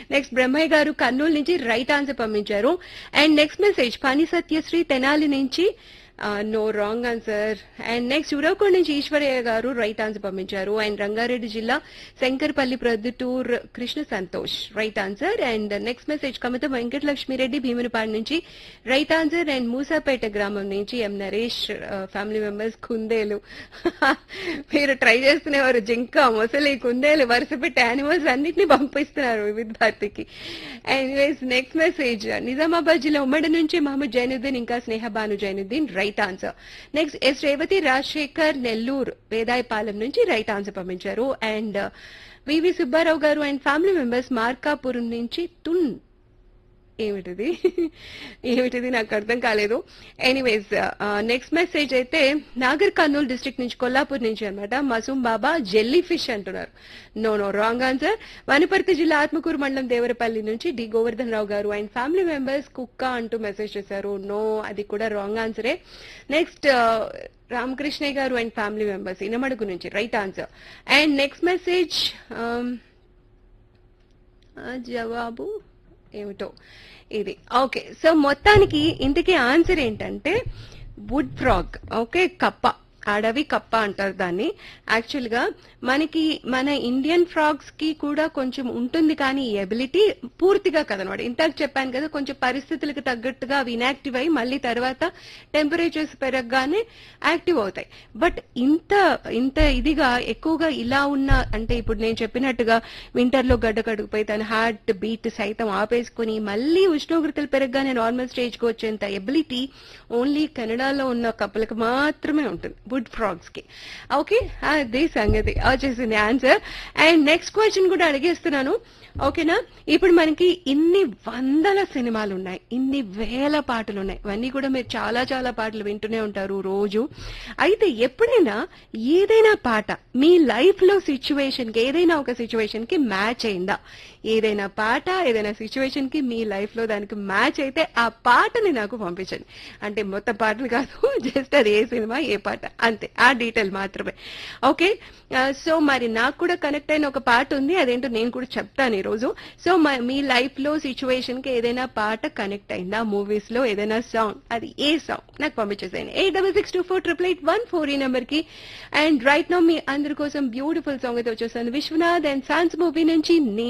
next Brahmaiah garu Kurnool నుంచి right answer పంపించారు and next message పని సత్యశ్రీ తెనాలి నుంచి no wrong answer and next Uravakonda నుంచి ఈశ్వరయ్య గారు రైట్ ఆన్సర్ పంపించారు అండ్ రంగారెడ్డి జిల్లా Shankarpally Proddatur Krishna Santosh right answer and next message Kamitha Venkatalakshmireddy Bheemunipadu నుంచి రైట్ ఆన్సర్ అండ్ మూసాపేట గ్రామం నుంచి ఎం నరేష్ ఫ్యామిలీ మెంబర్స్ కుందేలు మీరు ట్రై చేస్తున్నవారు జింక మొసలి కుందేలు వరుస పెట్టి యానిమల్స్ అన్నిటిని పంపిస్తున్నారు వివిధ భారతికి ఎనీవేస్ నెక్స్ట్ మెసేజ్ నిజామాబాద్ జిల్లా ఉమ్మడి నుంచి మహమ్మద్ జైనుద్దీన్ ఇంకా Sneha Bhanu Zainuddin right answer next S Revathi Rajasekhar Nellore Vedayapalem నుంచి రైట్ ఆన్సర్ పంపించారు and V V Subbarao garu and family members Markapuram నుంచి తున్ ఏమిటిది ఏమిటిది నాకు అర్థం కాలేదు ఎనీవేస్ నెక్స్ట్ మెసేజ్ అయితే నాగర్ కర్నూలు డిస్ట్రిక్ట్ నుంచి కొల్లాపూర్ నుంచి అనమాట మసూం బాబా జెల్లీ ఫిష్ అంటున్నారు no no wrong answer Wanaparthy జిల్లా ఆత్మకూరు మండలం దేవరపల్లి నుంచి డి గోవర్ధన్ రావు గారు అండ్ ఫ్యామిలీ మెంబర్స్ కుక్క అంటూ మెసేజ్ చేశారు నో అది కూడా రాంగ్ ఆన్సరే నెక్స్ట్ రామకృష్ణయ్య గారు అండ్ ఫ్యామిలీ మెంబర్స్ ఇనమడుగు నుంచి right answer and next message జవాబు ఏమిటో ఇది ఓకే సో మొత్తానికి ఇంతకీ ఆన్సర్ ఏంటంటే వుడ్ ఫ్రాగ్ ఓకే కప్ప అడవి కప్ప అంటారు దాన్ని యాక్చువల్ గా మనకి మన ఇండియన్ ఫ్రాగ్స్ కి కూడా కొంచెం ఉంటుంది కానీ ఈ ఎబిలిటీ పూర్తిగా కదనమాట ఇంతకు చెప్పాను కదా కొంచెం పరిస్థితులకు తగ్గట్టుగా అవి ఇనాక్టివ్ అయ్యి మళ్ళీ తర్వాత టెంపరేచర్స్ పెరగగానే యాక్టివ్ అవుతాయి బట్ ఇంత ఇంత ఇదిగా ఎక్కువగా ఇలా ఉన్న అంటే ఇప్పుడు నేను చెప్పినట్టుగా వింటర్ లో గడ్డ కడుగుపోయి తన హార్ట్ బీట్ సైతం ఆపేసుకుని మళ్ళీ ఉష్ణోగ్రతలు పెరగగానే నార్మల్ స్టేజ్ కి వచ్చేంత ఎబిలిటీ ఓన్లీ కెనడాలో ఉన్న కప్పులకు మాత్రమే ఉంటుంది వుడ్ ఫ్రాగ్స్ కి ఓకే అదే సంగతి వచ్చేసింది ఆన్సర్ అండ్ నెక్స్ట్ క్వశ్చన్ కూడా అడిగేస్తున్నాను ఓకేనా ఇప్పుడు మనకి ఇన్ని వందల సినిమాలు ఉన్నాయి ఇన్ని వేల పాటలు ఉన్నాయి ఇవన్నీ కూడా మీరు చాలా చాలా పాటలు వింటూనే ఉంటారు రోజు అయితే ఎప్పుడైనా ఏదైనా పాట మీ లైఫ్ లో సిచ్యువేషన్ కి ఏదైనా ఒక సిచ్యువేషన్ కి మ్యాచ్ అయిందా ఏదైనా పాట ఏదైనా సిచ్యువేషన్ కి మీ లైఫ్ లో దానికి మ్యాచ్ అయితే ఆ పాటని నాకు పంపించండి అంటే మొత్తం పాటలు కాదు జస్ట్ అది ఏ సినిమా ఏ పాట అంతే ఆ డీటెయిల్ మాత్రమే ఓకే సో మరి నాకు కూడా కనెక్ట్ అయిన ఒక పాట ఉంది అదేంటో నేను కూడా చెప్తాను ఈరోజు సో మీ లైఫ్ లో సిచ్యువేషన్ కి ఏదైనా పాట కనెక్ట్ అయిందా మూవీస్ లో ఏదైనా సాంగ్ అది ఏ సాంగ్ నాకు పంపించేసేయండి eight double six two four triple eight one four ఈ నెంబర్ కి అండ్ రైట్ నో మీ అందరి కోసం బ్యూటిఫుల్ సాంగ్ అయితే వచ్చేసాను విశ్వనాథ్ అండ్ సాన్స్ మూవీ నుంచి